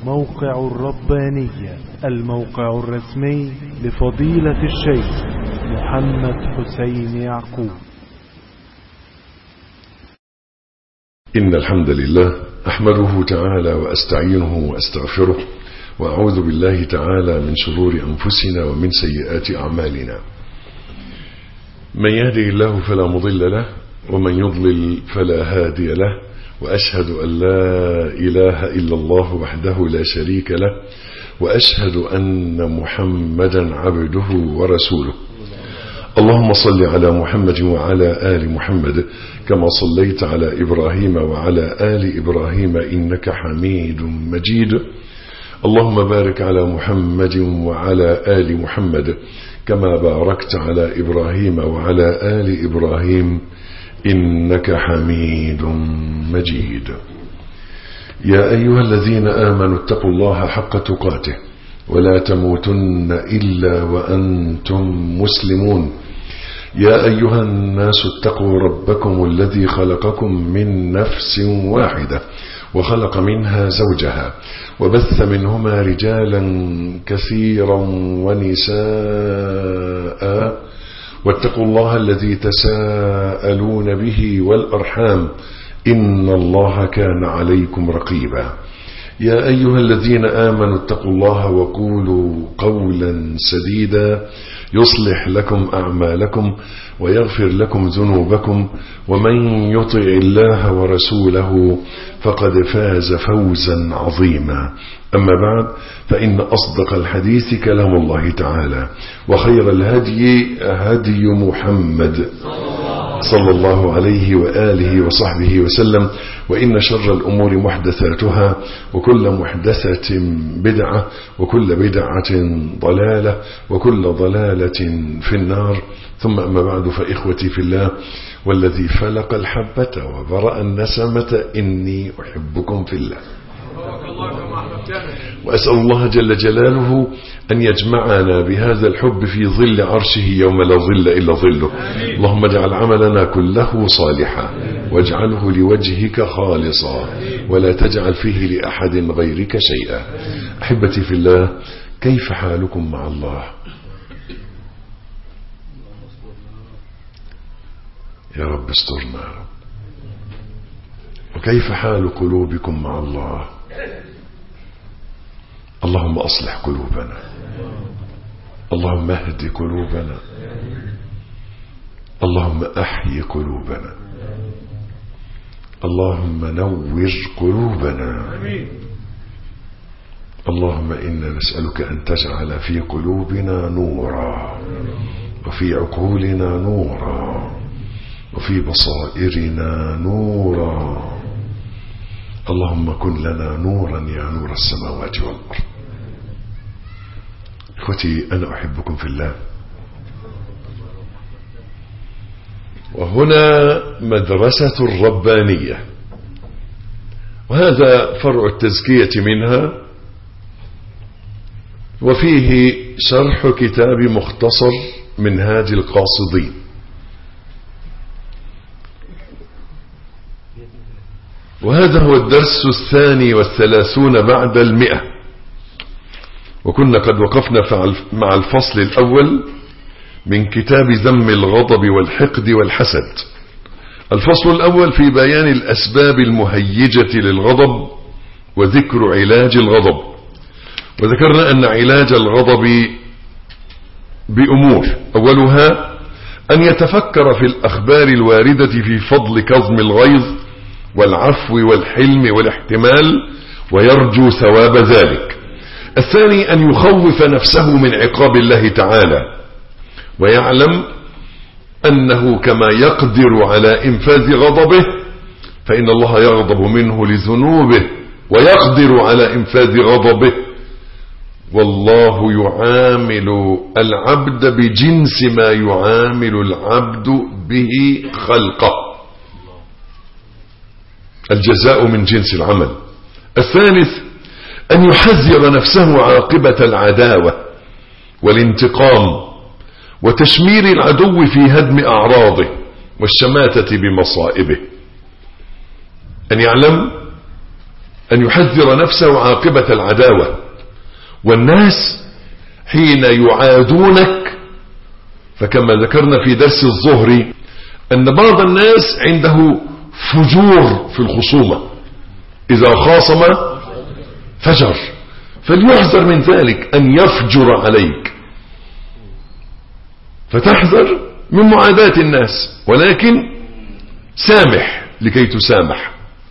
موقع الربانية الموقع الرسمي لفضيلة الشيخ محمد حسين يعقوب إن الحمد لله أحمده تعالى وأستعينه وأستغفره وأعوذ بالله تعالى من شرور أنفسنا ومن سيئات أعمالنا من يهده الله فلا مضل له ومن يضلل فلا هادي له وأشهد أن لا إله إلا الله وحده لا شريك له وأشهد أن محمدا عبده ورسوله اللهم صل على محمد وعلى آل محمد كما صليت على إبراهيم وعلى آل إبراهيم إنك حميد مجيد اللهم بارك على محمد وعلى آل محمد كما باركت على إبراهيم وعلى آل إبراهيم إنك حميد مجيد يا أيها الذين آمنوا اتقوا الله حق تقاته ولا تموتن إلا وأنتم مسلمون يا أيها الناس اتقوا ربكم الذي خلقكم من نفس واحدة وخلق منها زوجها وبث منهما رجالا كثيرا ونساء واتقوا الله الذي تساءلون به والأرحام إن الله كان عليكم رقيبا يا أيها الذين آمنوا اتقوا الله وقولوا قولا سديدا يصلح لكم أعمالكم ويغفر لكم ذنوبكم ومن يطع الله ورسوله فقد فاز فوزا عظيما أما بعد فإن أصدق الحديث كلام الله تعالى وخير الهدي هدي محمد صلى الله عليه وآله وصحبه وسلم وإن شر الأمور محدثاتها وكل محدثة بدعة وكل بدعة ضلالة وكل ضلالة في النار ثم أما بعد فإخوتي في الله والذي فلق الحبة وبرأ النسمة إني أحبكم في الله وأسأل الله جل جلاله أن يجمعنا بهذا الحب في ظل عرشه يوم لا ظل إلا ظله اللهم اجعل عملنا كله صالحا واجعله لوجهك خالصا ولا تجعل فيه لأحد غيرك شيئا أحبتي في الله كيف حالكم مع الله يا رب استرنا يا رب وكيف حال قلوبكم مع الله اللهم أصلح قلوبنا اللهم اهد قلوبنا اللهم أحيي قلوبنا اللهم نور قلوبنا اللهم إنا نسألك أن تجعل في قلوبنا نورا وفي عقولنا نورا وفي بصائرنا نورا اللهم كن لنا نورا يا نور السماوات والأرض اخوتي أنا أحبكم في الله وهنا مدرسة الربانية وهذا فرع التزكية منها وفيه شرح كتاب مختصر منهاج القاصدين وهذا هو الدرس الثاني والثلاثون بعد المئة وكنا قد وقفنا مع الفصل الأول من كتاب ذم الغضب والحقد والحسد الفصل الأول في بيان الأسباب المهيجة للغضب وذكر علاج الغضب وذكرنا أن علاج الغضب بأمور أولها أن يتفكر في الأخبار الواردة في فضل كظم الغيظ والعفو والحلم والاحتمال ويرجو ثواب ذلك الثاني أن يخوف نفسه من عقاب الله تعالى ويعلم أنه كما يقدر على إنفاذ غضبه فإن الله يغضب منه لذنوبه ويقدر على إنفاذ غضبه والله يعامل العبد بجنس ما يعامل العبد به خلقه الجزاء من جنس العمل الثالث أن يحذر نفسه عاقبة العداوة والانتقام وتشمير العدو في هدم أعراضه والشماتة بمصائبه أن يعلم أن يحذر نفسه عاقبة العداوة والناس حين يعادونك فكما ذكرنا في درس الظهر أن بعض الناس عنده فجور في الخصومة إذا خاصم فجر فليحذر من ذلك أن يفجر عليك فتحذر من معاداة الناس ولكن سامح لكي تسامح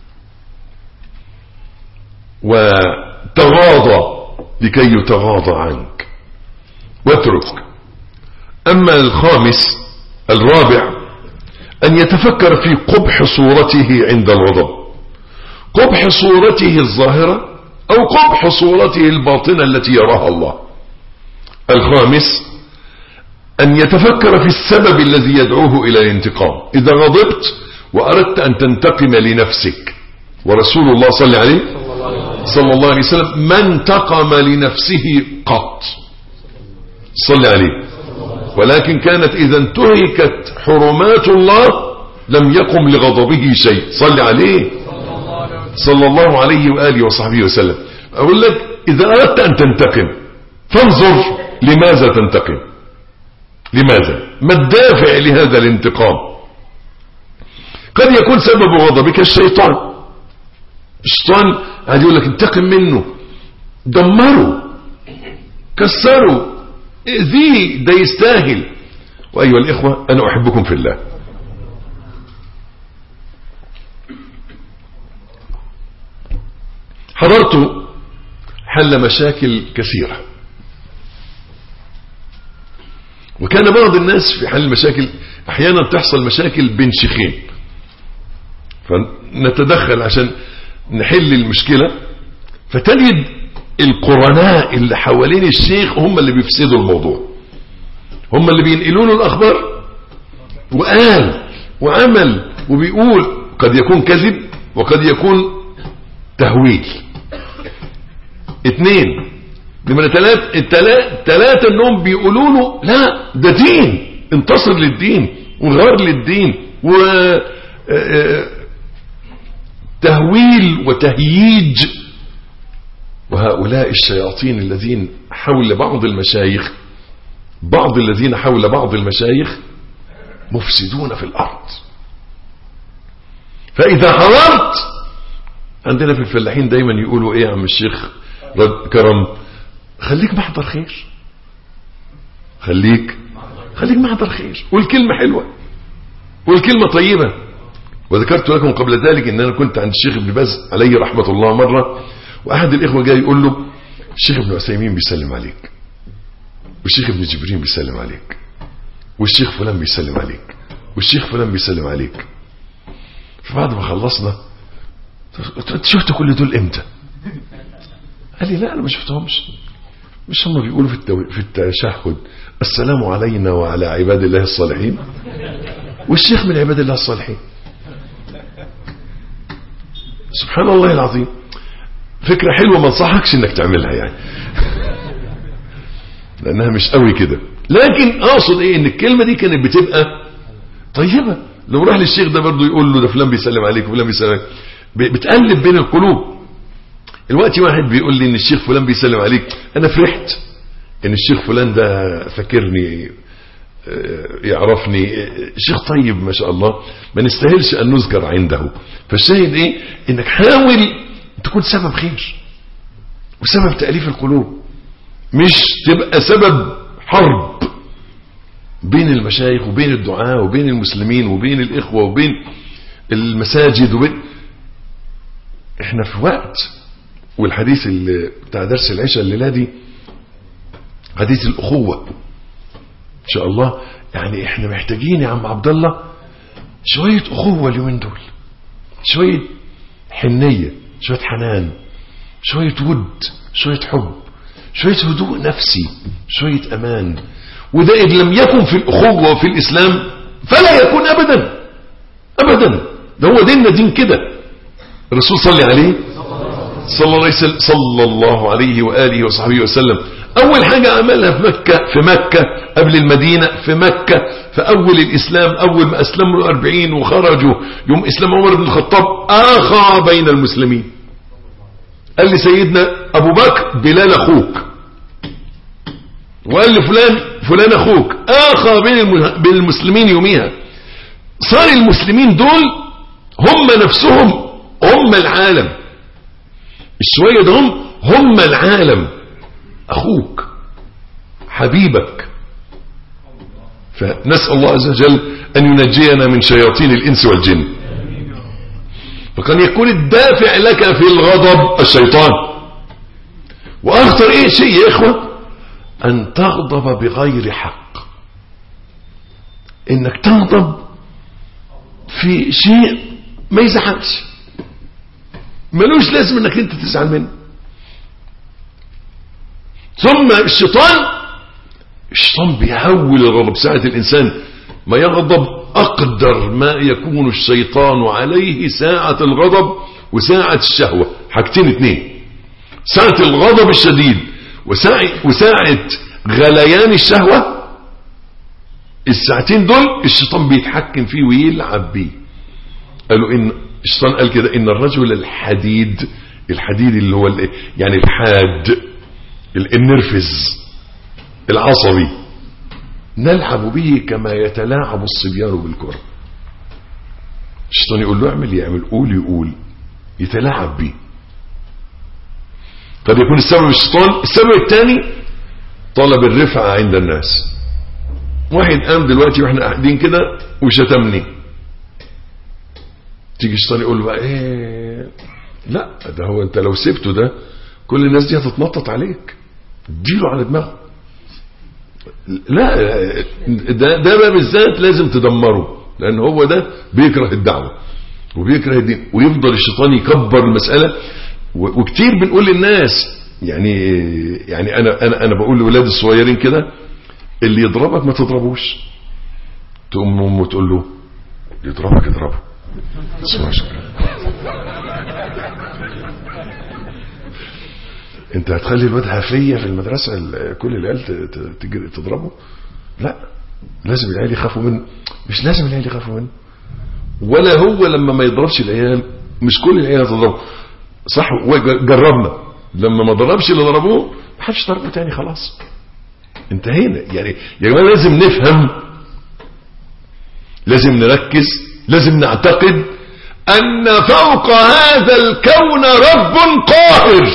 وتغاضى لكي يتغاضى عنك واترك أما الخامس الرابع أن يتفكر في قبح صورته عند الغضب قبح صورته الظاهرة أو قبح صورته الباطنة التي يراها الله الخامس أن يتفكر في السبب الذي يدعوه إلى الانتقام إذا غضبت وأردت أن تنتقم لنفسك ورسول الله صلى عليه صلى الله عليه وسلم ما انتقم لنفسه قط صلى عليه ولكن كانت إذا انتهكت حرمات الله لم يقم لغضبه شيء صلى عليه صلى الله عليه وآله وصحبه وسلم أقول لك إذا أردت أن تنتقم فانظر لماذا تنتقم لماذا ما الدافع لهذا الانتقام قد يكون سبب غضبك الشيطان الشيطان قاعد يقول لك انتقم منه دمره كسره ذي ده يستاهل وأيها الإخوة أنا أحبكم في الله حضرت حل مشاكل كثيرة وكان بعض الناس في حل المشاكل أحيانا تحصل مشاكل بين شيخين فنتدخل عشان نحل المشكلة فتجد القرناء اللي حوالين الشيخ هم اللي بيفسدوا الموضوع هم اللي بينقلوا له الأخبار وقال وعمل وبيقول قد يكون كذب وقد يكون تهويل اتنين نمرة تلات التلات تلاتة انهم بيقولوا له لا ده دين انتصر للدين وغار للدين و تهويل وتهييج وهؤلاء الشياطين الذين حول بعض المشايخ بعض الذين حول بعض المشايخ مفسدون في الأرض فإذا حضرت عندنا في الفلاحين دايما يقولوا ايه يا عم الشيخ رد كرم خليك محضر خير خليك خليك محضر خير والكلمة حلوة والكلمة طيبة وذكرت لكم قبل ذلك ان انا كنت عند الشيخ ابن باز عليه رحمة الله مرة واحد الاخوة جاي يقول له الشيخ ابن عثيمين بيسلم عليك والشيخ ابن جبرين بيسلم عليك والشيخ فلان بيسلم عليك والشيخ فلان بيسلم عليك فبعد ما خلصنا انت شفت كل دول امتى قال لي لا انا ما شفتهمش مش هم بيقولوا في التو... في التشهد السلام علينا وعلى عباد الله الصالحين والشيخ من عباد الله الصالحين سبحان الله العظيم فكرة حلوة ما انصحكش انك تعملها يعني لانها مش قوي كده لكن اقصد ايه ان الكلمة دي كانت بتبقى طيبة لو راح للشيخ ده برضه يقول له ده فلان بيسلم عليك وفلان بيسلم عليك بتقلب بين القلوب الوقت واحد بيقول لي ان الشيخ فلان بيسلم عليك انا فرحت ان الشيخ فلان ده فاكرني يعرفني شيخ طيب ما شاء الله ما نستاهلش ان نذكر عنده فالشاهد ايه انك حاول تكون سبب خير وسبب تأليف القلوب مش تبقى سبب حرب بين المشايخ وبين الدعاء وبين المسلمين وبين الإخوة وبين المساجد وبين احنا في وقت والحديث اللي بتاع درس العشاء الليلة دي حديث الأخوة إن شاء الله يعني احنا محتاجين يا عم عبد الله شوية أخوة اليومين دول شوية حنية شوية حنان شوية ود شوية حب شوية هدوء نفسي شوية أمان وده إذ لم يكن في الأخوة وفي الإسلام فلا يكون أبدا أبدا ده هو ديننا دين كده الرسول صلى عليه صلى الله عليه وسلم صلى الله عليه وآله وصحبه وسلم أول حاجة عملها في مكة في مكة قبل المدينة في مكة في أول الإسلام أول ما أسلموا الأربعين وخرجوا يوم إسلام عمر بن الخطاب آخى بين المسلمين قال لي سيدنا ابو بكر بلال اخوك وقال لفلان فلان اخوك اخى بين الم- بين المسلمين يوميها صار المسلمين دول هم نفسهم هم العالم الشوية ده هم هم العالم اخوك حبيبك فنسأل الله عز وجل ان ينجينا من شياطين الانس والجن فكان يكون الدافع لك في الغضب الشيطان واخطر ايه شيء يا اخوه ان تغضب بغير حق انك تغضب في شيء ما يزعلش ملوش لازم انك انت تزعل منه ثم الشيطان الشيطان بيهول الغضب ساعة الانسان ما يغضب اقدر ما يكون الشيطان عليه ساعة الغضب وساعة الشهوة حاجتين اتنين ساعة الغضب الشديد وساعة, وساعة غليان الشهوة الساعتين دول الشيطان بيتحكم فيه ويلعب بيه قالوا ان الشيطان قال كده ان الرجل الحديد الحديد اللي هو ال- يعني الحاد ال- النرفز العصبي نلعب به كما يتلاعب الصبيان بالكرة الشيطان يقول له اعمل يعمل قول يقول يتلاعب بيه قد يكون السبب الشيطان السبب الثاني طلب الرفعة عند الناس واحد قام دلوقتي واحنا قاعدين كده وشتمني تيجي الشيطان يقول له بقى ايه لا ده هو انت لو سبته ده كل الناس دي هتتنطط عليك اديله على دماغه لا ده ده بقى بالذات لازم تدمره لان هو ده بيكره الدعوه وبيكره الدين ويفضل الشيطان يكبر المساله و- وكتير بنقول للناس يعني يعني انا انا انا بقول لاولاد الصغيرين كده اللي يضربك ما تضربوش تقوم امه تقول له يضربك اضربه اسمع شكرا انت هتخلي الواد هفيه في المدرسه ال- كل العيال ت- ت- تجري- تضربه لا لازم العيال يخافوا منه مش لازم العيال يخافوا منه ولا هو لما ما يضربش العيال مش كل العيال هتضربه صح وج- جربنا لما ما ضربش اللي ضربوه ما حدش ضربه تاني خلاص انتهينا يعني يا جماعه لازم نفهم لازم نركز لازم نعتقد ان فوق هذا الكون رب قاهر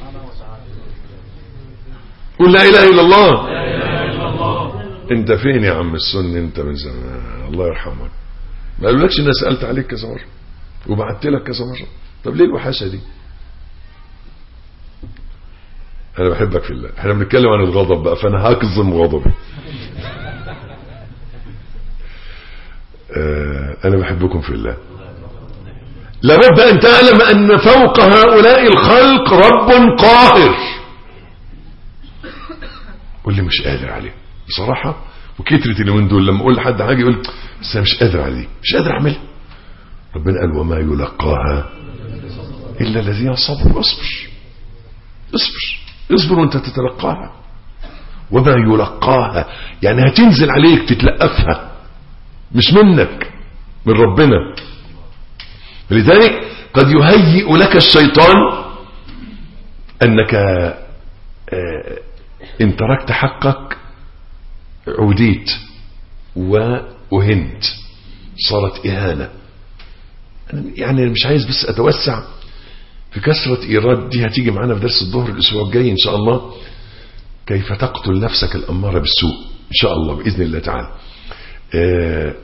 قل لا اله الا الله انت فين يا عم السن انت من زمان الله يرحمك ما قالولكش انا سالت عليك كذا مره وبعت لك كذا مره طب ليه الوحاشه دي انا بحبك في الله احنا بنتكلم عن الغضب بقى فانا هكظم غضبي آه، انا بحبكم في الله لابد ان تعلم ان فوق هؤلاء الخلق رب قاهر واللي مش قادر عليه بصراحة وكترة اليومين دول لما اقول لحد حاجة يقول بس انا مش قادر على دي مش قادر اعملها ربنا قال وما يلقاها الا الذين صبروا اصبر اصبر اصبر وانت تتلقاها وما يلقاها يعني هتنزل عليك تتلقفها مش منك من ربنا لذلك قد يهيئ لك الشيطان انك آه، ان تركت حقك عوديت وأهنت صارت إهانة أنا يعني مش عايز بس أتوسع في كثرة إيراد دي هتيجي معانا في درس الظهر الأسبوع الجاي إن شاء الله كيف تقتل نفسك الأمارة بالسوء إن شاء الله بإذن الله تعالى آه،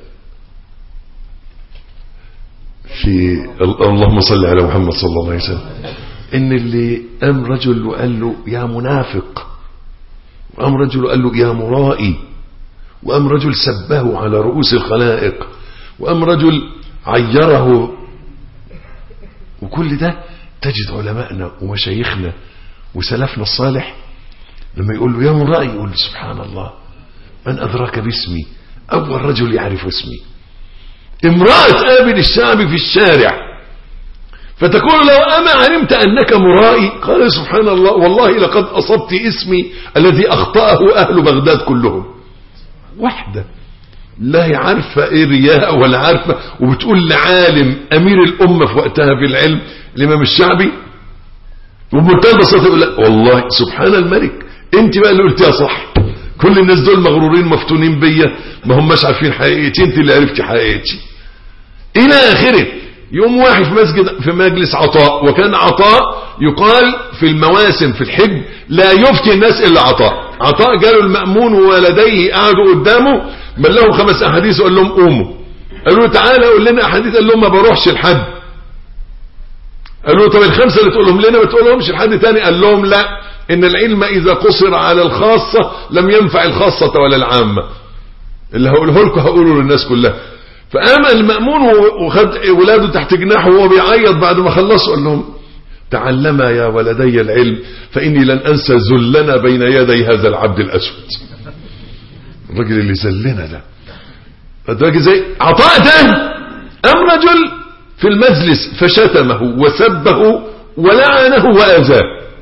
في اللهم صل على محمد صلى الله عليه وسلم ان اللي قام رجل وقال له يا منافق وقام رجل وقال له يا مرائي وقام رجل سبه على رؤوس الخلائق وقام رجل عيره وكل ده تجد علماءنا ومشايخنا وسلفنا الصالح لما يقول له يا مرائي يقول له سبحان الله من أدراك باسمي أول رجل يعرف اسمي امرأة قابل الشعب في الشارع فتقول لو أما علمت أنك مرائي قال سبحان الله والله لقد أصبت اسمي الذي أخطأه أهل بغداد كلهم واحدة لا هي عارفة ايه رياء ولا عارفة وبتقول لعالم أمير الأمة في وقتها في العلم الإمام الشعبي وبمنتهى البساطه يقول لك والله سبحان الملك انت بقى اللي قلتيها صح كل الناس دول مغرورين مفتونين بيا ما هماش عارفين حقيقتي انت اللي عرفتي حقيقتي الى اخره يوم واحد في مسجد في مجلس عطاء وكان عطاء يقال في المواسم في الحج لا يفتي الناس الا عطاء عطاء جاله المأمون وولديه قعدوا قدامه بل لهم خمس احاديث وقال لهم قوموا قالوا له تعالى قول لنا احاديث قال لهم ما بروحش لحد قالوا له طب الخمسه اللي تقولهم لنا ما تقولهمش لحد تاني قال لهم لا ان العلم اذا قصر على الخاصه لم ينفع الخاصه ولا العامه اللي هقوله لكم هقوله للناس كلها فقام المأمون وخد ولاده تحت جناحه وهو بيعيط بعد ما خلصوا قال لهم تعلما يا ولدي العلم فإني لن أنسى ذلنا بين يدي هذا العبد الأسود الراجل اللي ذلنا ده الراجل زي عطاء ده أم رجل في المجلس فشتمه وسبه ولعنه وأذاه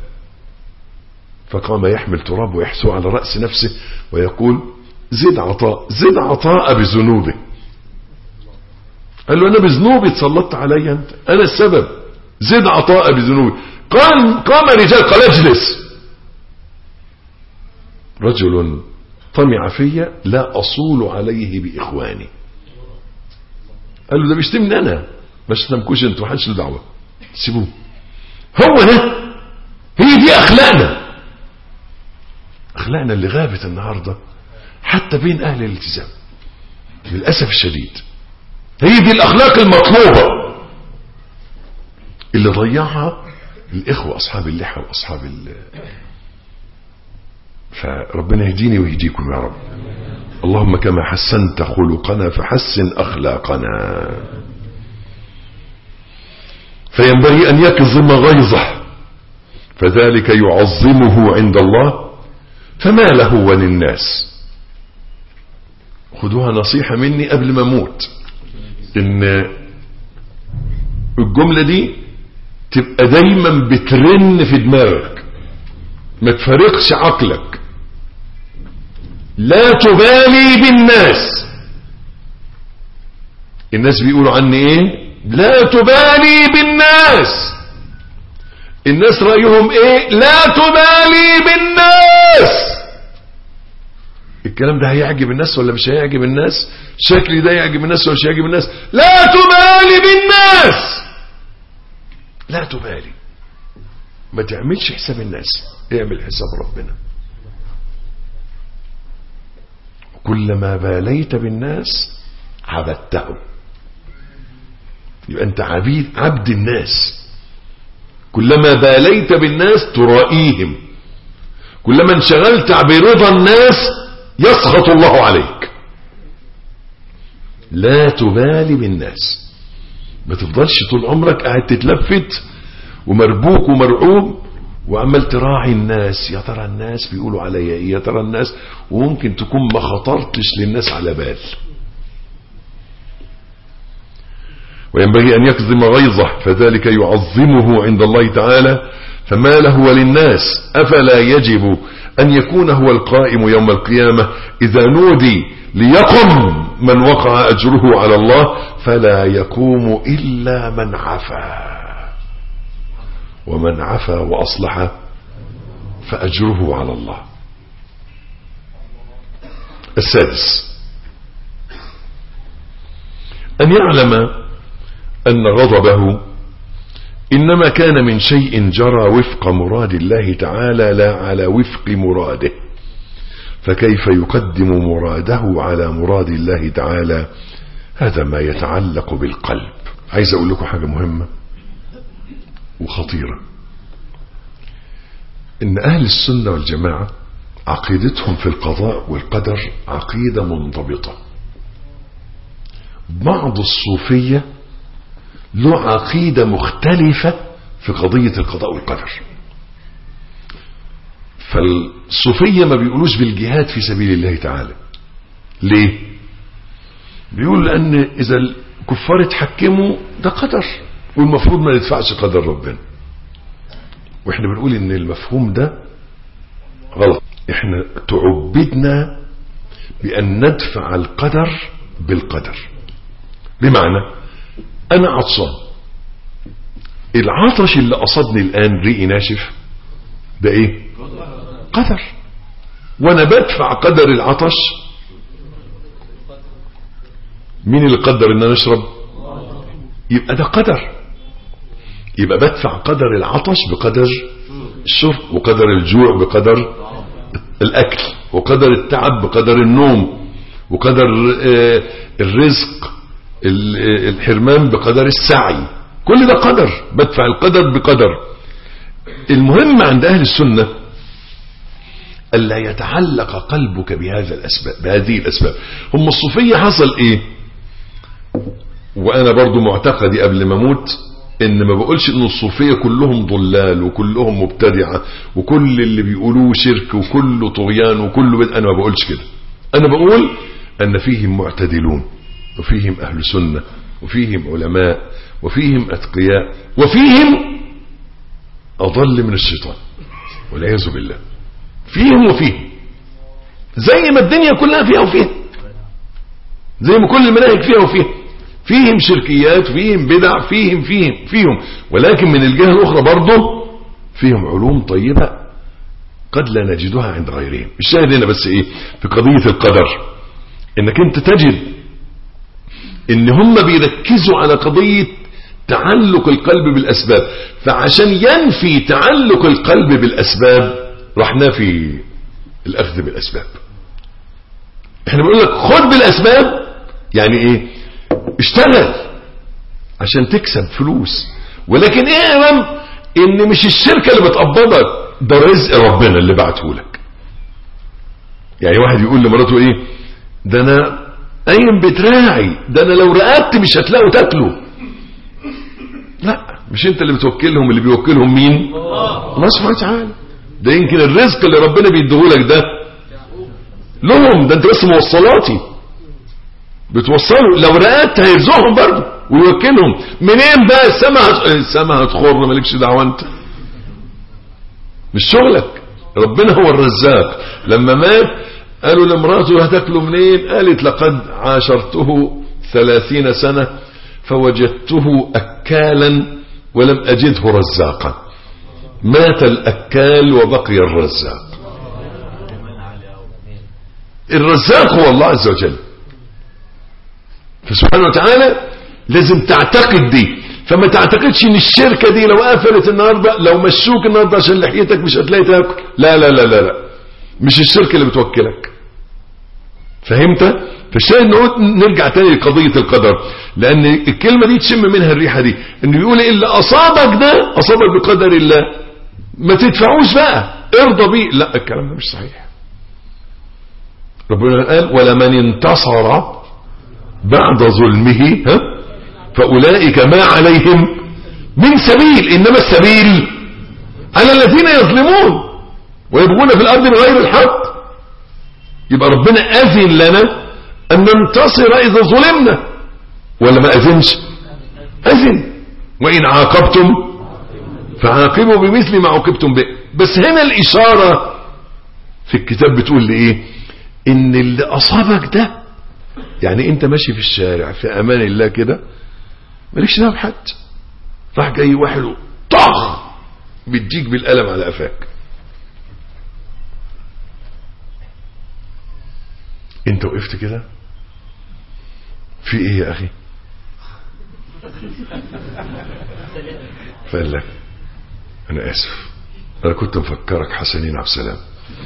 فقام يحمل تراب ويحسو على رأس نفسه ويقول زد عطاء زد عطاء بذنوبه قال له انا بذنوبي اتسلطت علي انت انا السبب زد عطاء بذنوبي قام قام رجال قال اجلس رجل طمع في لا اصول عليه باخواني قال له ده بيشتمني انا ما شتمكوش انتوا محدش له دعوه سيبوه هو ده هي دي اخلاقنا اخلاقنا اللي غابت النهارده حتى بين اهل الالتزام للاسف الشديد هي دي الاخلاق المطلوبه اللي ضيعها الاخوه اصحاب اللحى واصحاب ال فربنا يهديني ويهديكم يا رب اللهم كما حسنت خلقنا فحسن اخلاقنا فينبغي ان يكظم غيظه فذلك يعظمه عند الله فما له وللناس خدوها نصيحه مني قبل ما اموت ان الجملة دي تبقى دايما بترن في دماغك ما تفارقش عقلك لا تبالي بالناس الناس بيقولوا عني ايه لا تبالي بالناس الناس رأيهم ايه لا تبالي بالناس الكلام ده هيعجب الناس ولا مش هيعجب الناس شكلي ده يعجب الناس ولا مش هيعجب الناس لا تبالي بالناس لا تبالي ما تعملش حساب الناس اعمل حساب ربنا كلما باليت بالناس عبدتهم يبقى انت عبيد عبد الناس كلما باليت بالناس ترائيهم كلما انشغلت برضا الناس يسخط الله عليك لا تبالي بالناس ما تفضلش طول عمرك قاعد تتلفت ومربوك ومرعوب وعمال تراعي الناس يا ترى الناس بيقولوا عليا ايه يا ترى الناس وممكن تكون ما خطرتش للناس على بال وينبغي أن يكظم غيظه فذلك يعظمه عند الله تعالى فما له وللناس أفلا يجب أن يكون هو القائم يوم القيامة إذا نودي ليقم من وقع أجره على الله فلا يقوم إلا من عفا ومن عفا وأصلح فأجره على الله السادس أن يعلم أن غضبه إنما كان من شيء جرى وفق مراد الله تعالى لا على وفق مراده فكيف يقدم مراده على مراد الله تعالى هذا ما يتعلق بالقلب عايز أقول لكم حاجة مهمة وخطيرة إن أهل السنة والجماعة عقيدتهم في القضاء والقدر عقيدة منضبطة بعض الصوفية له عقيدة مختلفة في قضية القضاء والقدر فالصوفية ما بيقولوش بالجهاد في سبيل الله تعالى ليه بيقول لأن إذا الكفار اتحكموا ده قدر والمفروض ما ندفعش قدر ربنا واحنا بنقول ان المفهوم ده غلط احنا تعبدنا بأن ندفع القدر بالقدر بمعنى انا عطشان العطش اللي قصدني الآن ريقي ناشف ده ايه قدر وانا بدفع قدر العطش مين اللي قدر ان انا اشرب يبقى ده قدر يبقى بدفع قدر العطش بقدر الشرب وقدر الجوع بقدر الاكل وقدر التعب بقدر النوم وقدر آه، الرزق ال- آه، الحرمان بقدر السعي كل ده قدر بدفع القدر بقدر المهم عند اهل السنه الا يتعلق قلبك بهذا الاسباب بهذه الاسباب هم الصوفيه حصل ايه وانا برضو معتقدي قبل ما اموت ان ما بقولش ان الصوفيه كلهم ضلال وكلهم مبتدعه وكل اللي بيقولوه شرك وكله طغيان وكله بدء انا ما بقولش كده انا بقول ان فيهم معتدلون وفيهم اهل سنه وفيهم علماء وفيهم اتقياء وفيهم اضل من الشيطان والعياذ بالله فيهم وفيهم زي ما الدنيا كلها فيها وفيها زي ما كل المناهج فيها وفيها فيهم شركيات فيهم بدع فيهم فيهم فيهم ولكن من الجهة الأخرى برضه فيهم علوم طيبة قد لا نجدها عند غيرهم الشاهد هنا بس ايه في قضية القدر انك انت تجد ان هم بيركزوا على قضية تعلق القلب بالاسباب فعشان ينفي تعلق القلب بالاسباب راح نافي الاخذ بالاسباب احنا بنقول لك خد بالاسباب يعني ايه اشتغل عشان تكسب فلوس ولكن اعلم ان مش الشركة اللي بتقبضك ده رزق ربنا اللي بعته لك يعني واحد يقول لمراته ايه ده انا قايم بتراعي ده انا لو رقبت مش هتلاقوا تاكلوا لا مش انت اللي بتوكلهم اللي بيوكلهم مين الله سبحانه وتعالى ده يمكن الرزق اللي ربنا بيديهولك ده لهم ده انت بس موصلاتي بتوصلوا لو رقدت هيرزقهم برضه ويوكلهم منين بقى السما هت... السما هتخر مالكش دعوه انت مش شغلك ربنا هو الرزاق لما مات قالوا لامراته هتاكلوا منين قالت لقد عاشرته ثلاثين سنة فوجدته أكالا ولم أجده رزاقا مات الأكال وبقي الرزاق الرزاق هو الله عز وجل فسبحانه وتعالى لازم تعتقد دي فما تعتقدش ان الشركة دي لو قفلت النهاردة لو مشوك النهاردة عشان لحيتك مش هتلاقي تاكل لا لا لا لا لا مش الشركة اللي بتوكلك فهمت فالشاهد نقول نرجع تاني لقضية القدر لان الكلمة دي تشم منها الريحة دي انه يقول اللي اصابك ده اصابك بقدر الله ما تدفعوش بقى ارضى بيه لا الكلام ده مش صحيح ربنا قال ولمن انتصر بعد ظلمه ها فأولئك ما عليهم من سبيل إنما السبيل على الذين يظلمون ويبغون في الأرض بغير الحق يبقى ربنا أذن لنا أن ننتصر إذا ظلمنا ولا ما أذنش أذن وإن عاقبتم فعاقبوا بمثل ما عوقبتم به بس هنا الإشارة في الكتاب بتقول لي إيه إن اللي أصابك ده يعني أنت ماشي في الشارع في أمان الله كده مالكش دعوه بحد راح جاي واحد طخ بيديك بالقلم على قفاك انت وقفت كده في ايه يا اخي فقال لك انا اسف انا كنت مفكرك حسنين عبد السلام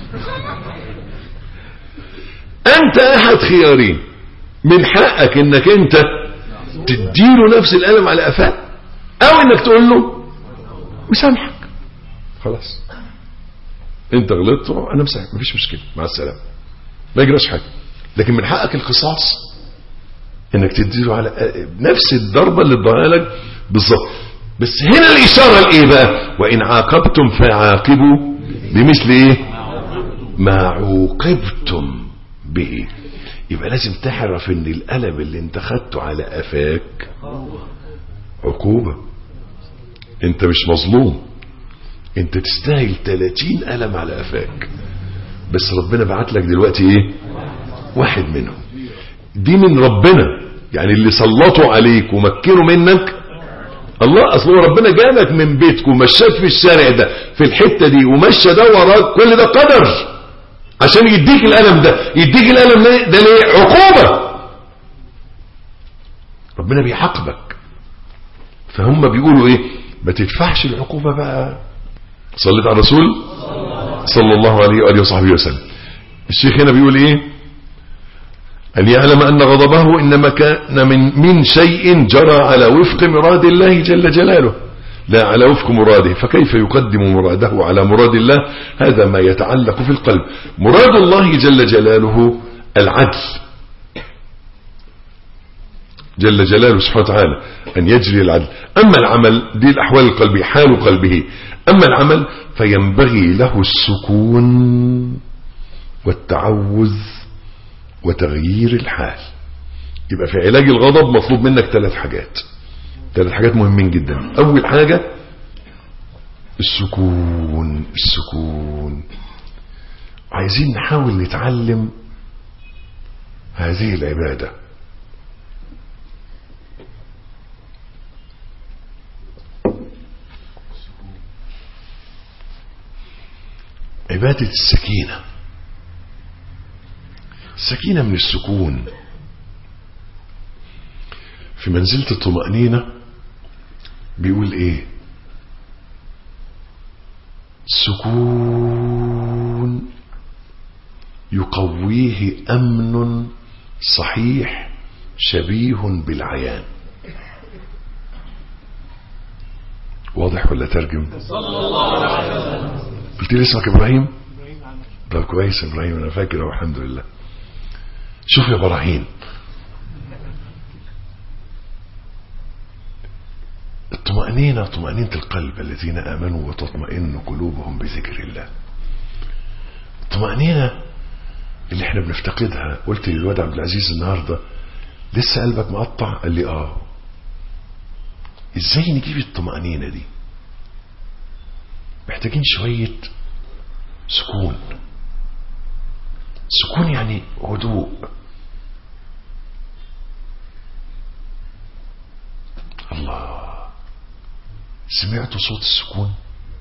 انت احد خيارين من حقك انك انت تديله نفس القلم على قفاه او انك تقول له مسامحك خلاص انت غلطت انا مسامحك مفيش مشكله مع السلامه ما يجراش حاجه لكن من حقك القصاص انك تديله على نفس الضربه اللي اداها لك بالظبط بس هنا الاشاره لايه بقى وان عاقبتم فعاقبوا بمثل ايه ما عوقبتم به يبقى لازم تعرف ان القلم اللي انت خدته على قفاك عقوبة انت مش مظلوم انت تستاهل 30 قلم على قفاك بس ربنا بعت لك دلوقتي ايه واحد منهم دي من ربنا يعني اللي سلطوا عليك ومكنوا منك الله اصل هو ربنا جابك من بيتك ومشاك في الشارع ده في الحته دي ومشى ده وراك كل ده قدر عشان يديك الالم ده يديك الالم ده ده ليه عقوبه ربنا بيعاقبك فهم بيقولوا ايه ما تدفعش العقوبه بقى صليت على الرسول صلى الله عليه واله وصحبه وسلم الشيخ هنا بيقول ايه أن يعلم أن غضبه إنما كان من, من شيء جرى على وفق مراد الله جل جلاله لا على وفق مراده فكيف يقدم مراده على مراد الله هذا ما يتعلق في القلب مراد الله جل جلاله العدل جل جلاله سبحانه وتعالى أن يجري العدل أما العمل دي الأحوال القلبية حال قلبه أما العمل فينبغي له السكون والتعوذ وتغيير الحال يبقى في علاج الغضب مطلوب منك ثلاث حاجات ثلاث حاجات مهمين جدا أول حاجة السكون السكون عايزين نحاول نتعلم هذه العبادة عبادة السكينة السكينة من السكون في منزلة الطمأنينة بيقول ايه سكون يقويه أمن صحيح شبيه بالعيان واضح ولا ترجم قلت لي اسمك ابراهيم طب كويس ابراهيم انا فاكر والحمد لله شوف يا ابراهيم الطمأنينة طمأنينة القلب الذين آمنوا وتطمئن قلوبهم بذكر الله الطمأنينة اللي احنا بنفتقدها قلت للواد عبد العزيز النهاردة لسه قلبك مقطع قال لي اه ازاي نجيب الطمأنينة دي محتاجين شوية سكون سكون يعني هدوء الله سمعت صوت السكون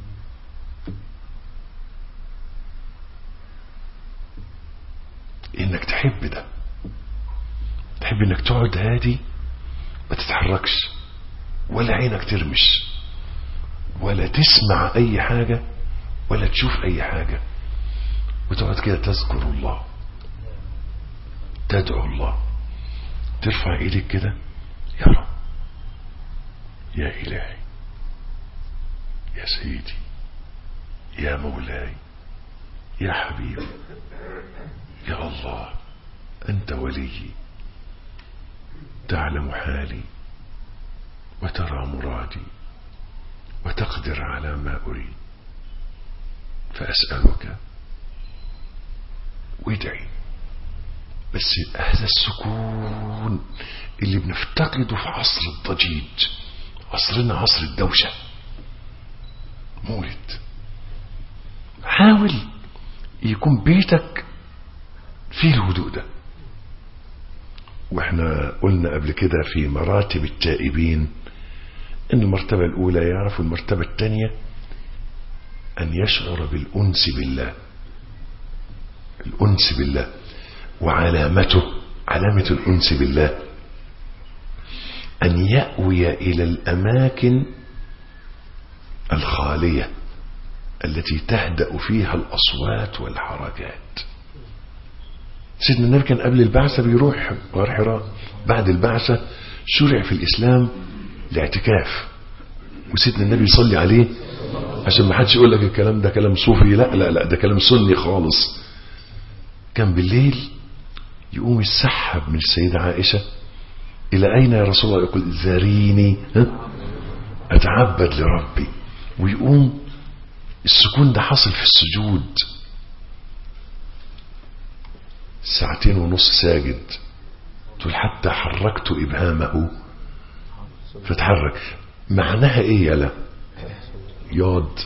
انك تحب ده تحب انك تقعد هادي ما تتحركش ولا عينك ترمش ولا تسمع اي حاجة ولا تشوف اي حاجة وتقعد كده تذكر الله تدعو الله ترفع ايدك كده يا رب يا الهي يا سيدي يا مولاي يا حبيبي يا الله انت وليي تعلم حالي وترى مرادي وتقدر على ما أريد فأسألك وادعي بس هذا السكون اللي بنفتقده في عصر الضجيج عصرنا عصر الدوشة مولد حاول يكون بيتك فيه الهدوء ده واحنا قلنا قبل كده في مراتب التائبين ان المرتبة الاولى يعرف المرتبة الثانية ان يشعر بالانس بالله الانس بالله وعلامته علامة الانس بالله ان يأوي الى الاماكن الخالية التي تهدأ فيها الاصوات والحركات سيدنا النبي كان قبل البعثة بيروح غار حراء بعد البعثة شرع في الإسلام الاعتكاف وسيدنا النبي يصلي عليه عشان ما حدش يقول لك الكلام ده كلام صوفي لا لا لا ده كلام سني خالص كان بالليل يقوم يسحب من السيدة عائشة إلى أين يا رسول الله يقول زاريني ها؟ أتعبد لربي ويقوم السكون ده حصل في السجود ساعتين ونص ساجد تقول حتى حركت إبهامه فتحرك معناها ايه يا لا ياض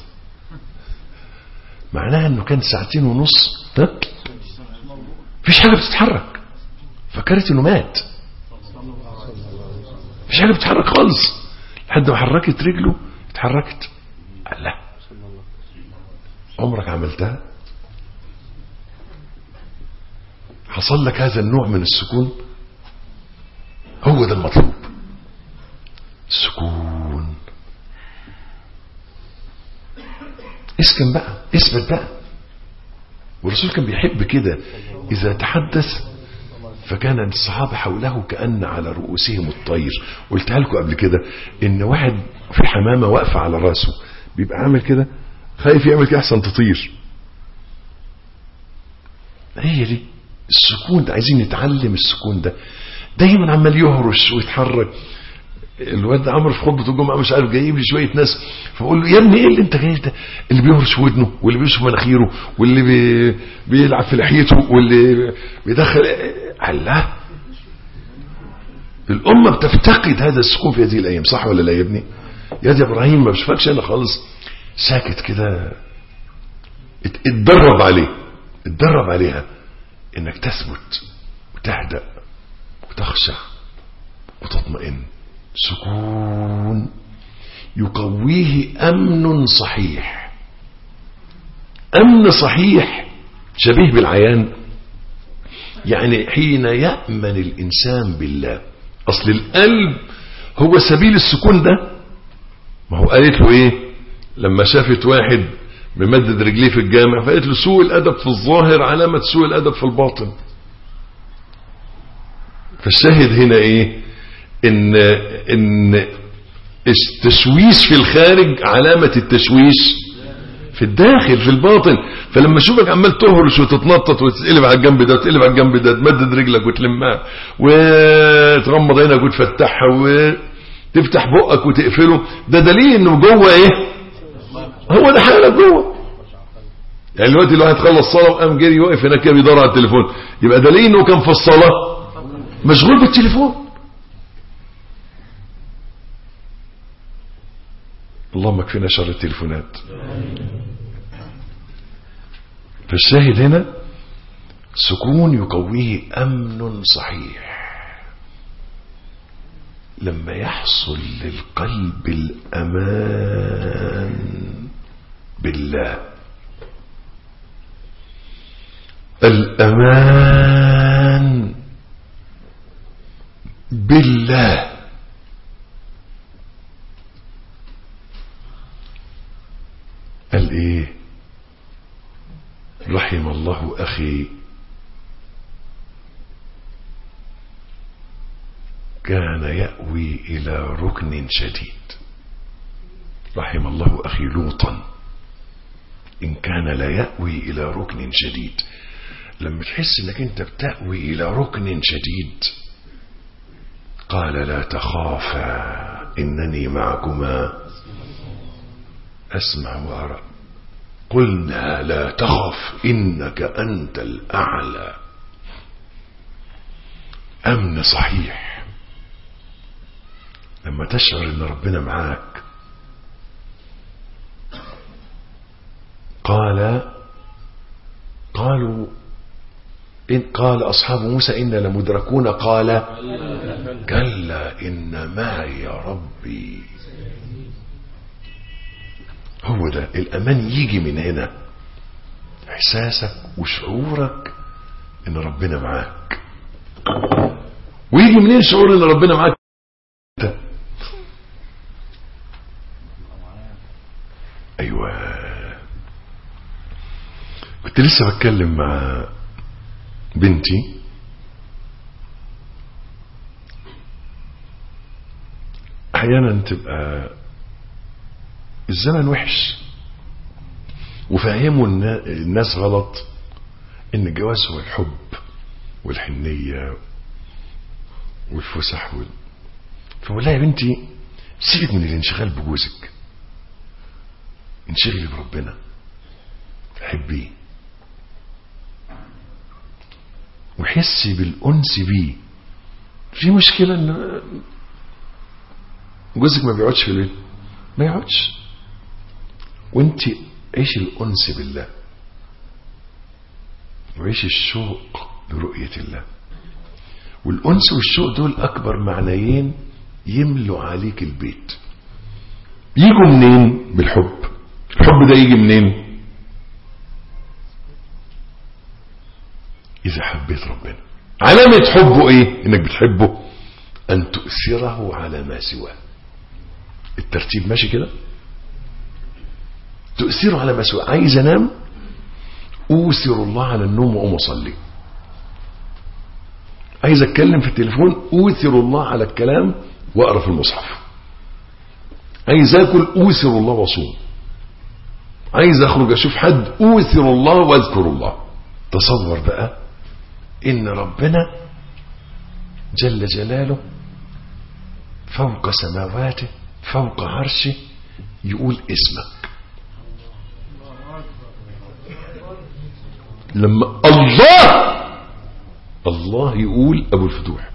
معناها انه كان ساعتين ونص ها مفيش حاجة بتتحرك فكرت انه مات مفيش حاجة بتتحرك خالص حد ما حركت رجله اتحركت قال لا عمرك عملتها حصل لك هذا النوع من السكون هو ده المطلوب السكون اسكن بقى اثبت بقى والرسول كان بيحب كده اذا تحدث فكان الصحابة حوله كأن على رؤوسهم الطير قلتها لكم قبل كده ان واحد في حمامة واقفة على راسه بيبقى عامل كده خايف يعمل كده احسن تطير هي دي السكون ده عايزين نتعلم السكون ده دايما عمال يهرش ويتحرك الواد عمرو في خطبه الجمعه مش عارف جايب لي شويه ناس فاقول له يا ابني ايه اللي انت جايب ده اللي بيهرش ودنه واللي بيشوف مناخيره واللي بي بيلعب في لحيته واللي بيدخل الله الامه بتفتقد هذا السكون في هذه الايام صح ولا لا يا ابني يا دي ابراهيم ما بشوفكش انا خالص ساكت كده ات- اتدرب عليه اتدرب عليها انك تثبت وتهدأ وتخشع وتطمئن سكون يقويه امن صحيح امن صحيح شبيه بالعيان يعني حين يامن الانسان بالله اصل القلب هو سبيل السكون ده ما هو قالت له ايه لما شافت واحد ممدد رجليه في الجامع فقالت له سوء الادب في الظاهر علامه سوء الادب في الباطن فالشاهد هنا ايه ان ان التشويش في الخارج علامة التشويش في الداخل في الباطن فلما اشوفك عمال تهرش وتتنطط وتتقلب على الجنب ده وتقلب على الجنب ده تمدد رجلك وتلمها وتغمض عينك وتفتحها وتفتح بقك وتقفله ده دليل انه جوه ايه هو ده حالك جوه يعني دلوقتي الواحد خلص صلاه وقام جري واقف هناك كده بيدور على التليفون يبقى دليل انه كان في الصلاه مشغول بالتليفون اللهم اكفنا شر التليفونات فالشاهد هنا سكون يقويه امن صحيح لما يحصل للقلب الامان بالله الامان بالله قال ايه رحم الله اخي كان يأوي الى ركن شديد رحم الله اخي لوطا ان كان لا يأوي الى ركن شديد لما تحس انك انت بتأوي الى ركن شديد قال لا تخافا انني معكما اسمع وارى قلنا لا تخف انك انت الاعلى امن صحيح لما تشعر ان ربنا معاك قال قالوا إن قال أصحاب موسى إنا لمدركون قال كلا إن معي ربي هو ده الأمان يجي من هنا إحساسك وشعورك إن ربنا معاك ويجي منين شعور إن ربنا معاك ده. أيوة كنت لسه بتكلم مع بنتي احيانا تبقى الزمن وحش وفهموا النا- الناس غلط ان الجواز هو الحب والحنية والفسح وال... فبقول لها يا بنتي سيبك من الانشغال بجوزك انشغلي بربنا حبيه وحسي بالأنس بيه في مشكلة ان جوزك ما بيقعدش في البيت ما يقعدش وانت عيشي الأنس بالله وعيشي الشوق برؤية الله والأنس والشوق دول أكبر معنيين يملوا عليك البيت يجوا منين بالحب الحب ده يجي منين اذا حبيت ربنا علامة حبه ايه انك بتحبه ان تؤثره على ما سواه الترتيب ماشي كده تؤثره على ما سواه عايز انام اوثر الله على النوم واقوم اصلي عايز اتكلم في التليفون اوثر الله على الكلام واقرا في المصحف عايز اكل اوثر الله واصوم عايز اخرج اشوف حد اوثر الله واذكر الله تصور بقى ان ربنا جل جلاله فوق سماواته فوق عرشه يقول اسمك لما الله الله يقول ابو الفتوح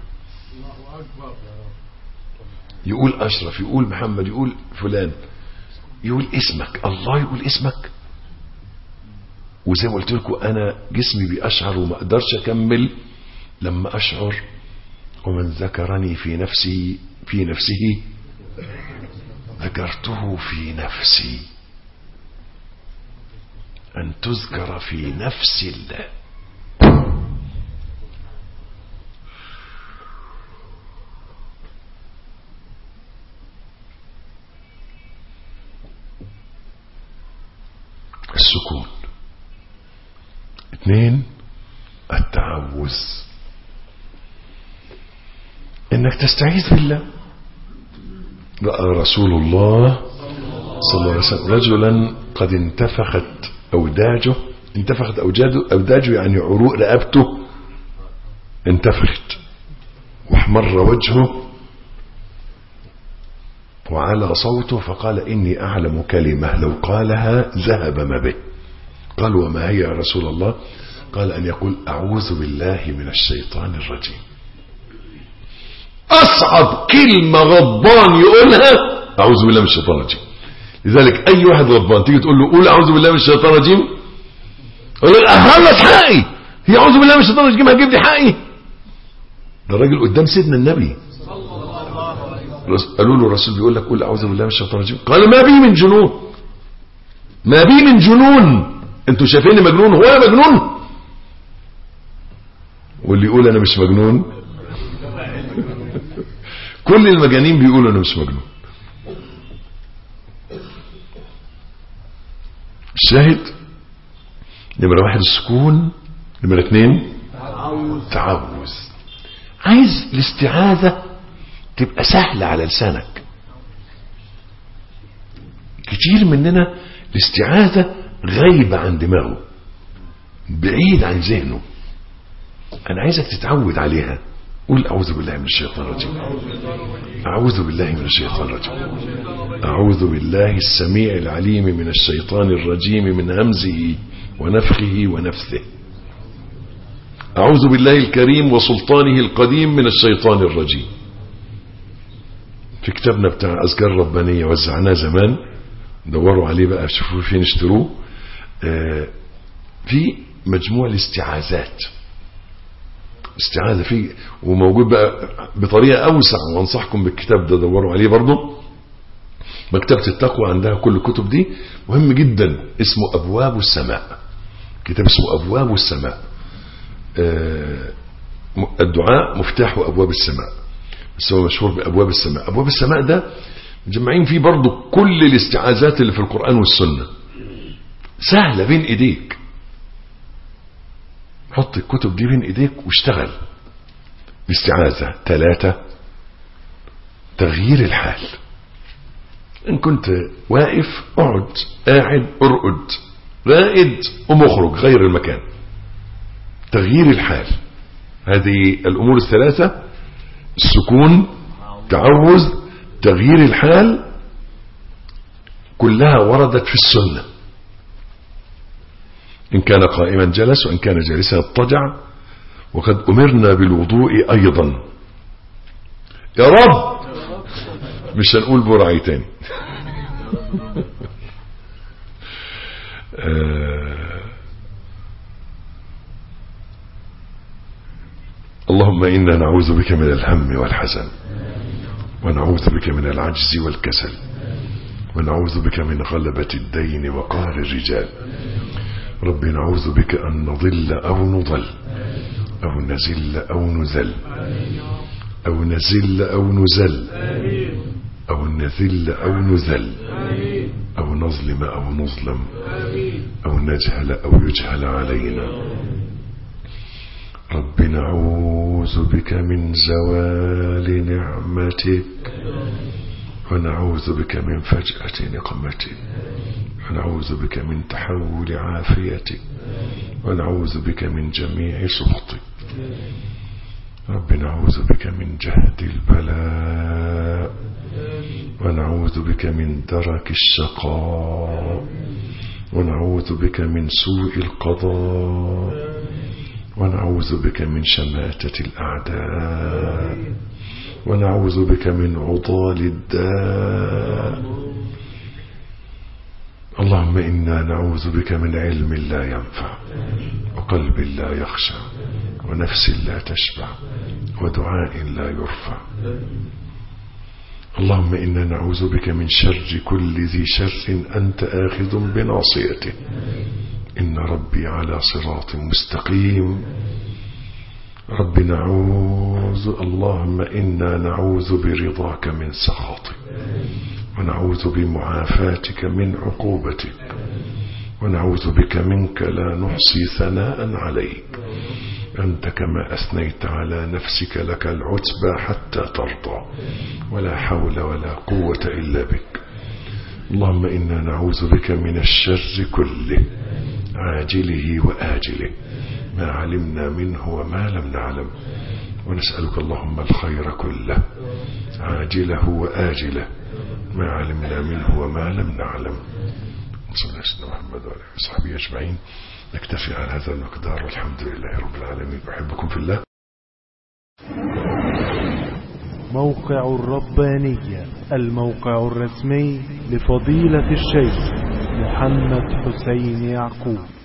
يقول اشرف يقول محمد يقول فلان يقول اسمك الله يقول اسمك وزي ما قلت لكم انا جسمي بيشعر وما اقدرش اكمل لما اشعر ومن ذكرني في نفسي في نفسه ذكرته في نفسي ان تذكر في نفس الله السكون اثنين التعوذ انك تستعيذ بالله رأى رسول الله صلى الله عليه وسلم رجلا قد انتفخت أوداجه انتفخت أوجاده أوداجه يعني عروق رقبته انتفخت واحمر وجهه وعلى صوته فقال إني أعلم كلمة لو قالها ذهب ما به قال وما هي يا رسول الله قال أن يقول أعوذ بالله من الشيطان الرجيم أصعب كلمة غضبان يقولها أعوذ بالله من الشيطان الرجيم لذلك أي واحد غضبان تيجي تقول له قول أعوذ بالله من الشيطان الرجيم يقول لك أخلص حقي هي أعوذ بالله من الشيطان الرجيم هتجيب لي حقي ده الراجل قدام سيدنا النبي قالوا له الرسول بيقول لك قول أعوذ بالله من الشيطان الرجيم قال ما بي من جنون ما بي من جنون انتوا شايفيني مجنون هو انا مجنون واللي يقول انا مش مجنون كل المجانين بيقولوا انا مش مجنون الشاهد نمرة واحد السكون نمرة اثنين تعوذ عايز الاستعاذة تبقى سهلة على لسانك كتير مننا الاستعاذة غايبة عن دماغه بعيد عن ذهنه انا عايزك تتعود عليها قول أعوذ بالله من الشيطان الرجيم أعوذ بالله من الشيطان الرجيم أعوذ بالله السميع العليم من الشيطان الرجيم من همزه ونفخه ونفثه أعوذ بالله الكريم وسلطانه القديم من الشيطان الرجيم في كتابنا بتاع أذكار ربانية وزعناه زمان دوروا عليه بقى شوفوا فين اشتروه آه في مجموع الاستعاذات استعاذة فيه وموجود بقى بطريقة أوسع وانصحكم بالكتاب ده دوروا عليه برضه مكتبة التقوى عندها كل الكتب دي مهم جدا اسمه أبواب السماء كتاب اسمه أبواب السماء آه الدعاء مفتاح أبواب السماء بس هو مشهور بأبواب السماء أبواب السماء ده مجمعين فيه برضه كل الاستعاذات اللي في القرآن والسنة سهلة بين ايديك حط الكتب دي بين ايديك واشتغل الاستعاذة ثلاثة تغيير الحال ان كنت واقف اقعد قاعد ارقد رائد ومخرج غير المكان تغيير الحال هذه الامور الثلاثة السكون تعوذ تغيير الحال كلها وردت في السنه إن كان قائما جلس وإن كان جالسا اضطجع وقد أمرنا بالوضوء أيضا يا رب مش هنقول برعي تاني آه اللهم إنا نعوذ بك من الهم والحزن ونعوذ بك من العجز والكسل ونعوذ بك من غلبة الدين وقهر الرجال رب نعوذ بك أن نضل أو نضل أو نزل أو نزل أو نزل أو نزل أو نذل أو نذل أو نظلم أو نظلم أو نجهل أو يجهل علينا رب نعوذ بك من زوال نعمتك ونعوذ بك من فجأة نقمتك ونعوذ بك من تحول عافيتك ونعوذ بك من جميع سخطك رب نعوذ بك من جهد البلاء ونعوذ بك من درك الشقاء ونعوذ بك من سوء القضاء ونعوذ بك من شماتة الأعداء ونعوذ بك من عضال الداء اللهم إنا نعوذ بك من علم لا ينفع وقلب لا يخشع ونفس لا تشبع ودعاء لا يرفع اللهم إنا نعوذ بك من شر كل ذي شر أنت آخذ بناصيته إن ربي على صراط مستقيم رب نعوذ اللهم إنا نعوذ برضاك من سخطك ونعوذ بمعافاتك من عقوبتك ونعوذ بك منك لا نحصي ثناء عليك أنت كما أثنيت على نفسك لك العتبى حتى ترضى ولا حول ولا قوة إلا بك اللهم إنا نعوذ بك من الشر كله عاجله وآجله ما علمنا منه وما لم نعلم ونسألك اللهم الخير كله عاجله وآجله ما علمنا منه وما لم نعلم صلى الله عليه محمد وعلى وصحبه أجمعين نكتفي على هذا المقدار والحمد لله رب العالمين أحبكم في الله موقع الربانية الموقع الرسمي لفضيلة الشيخ محمد حسين يعقوب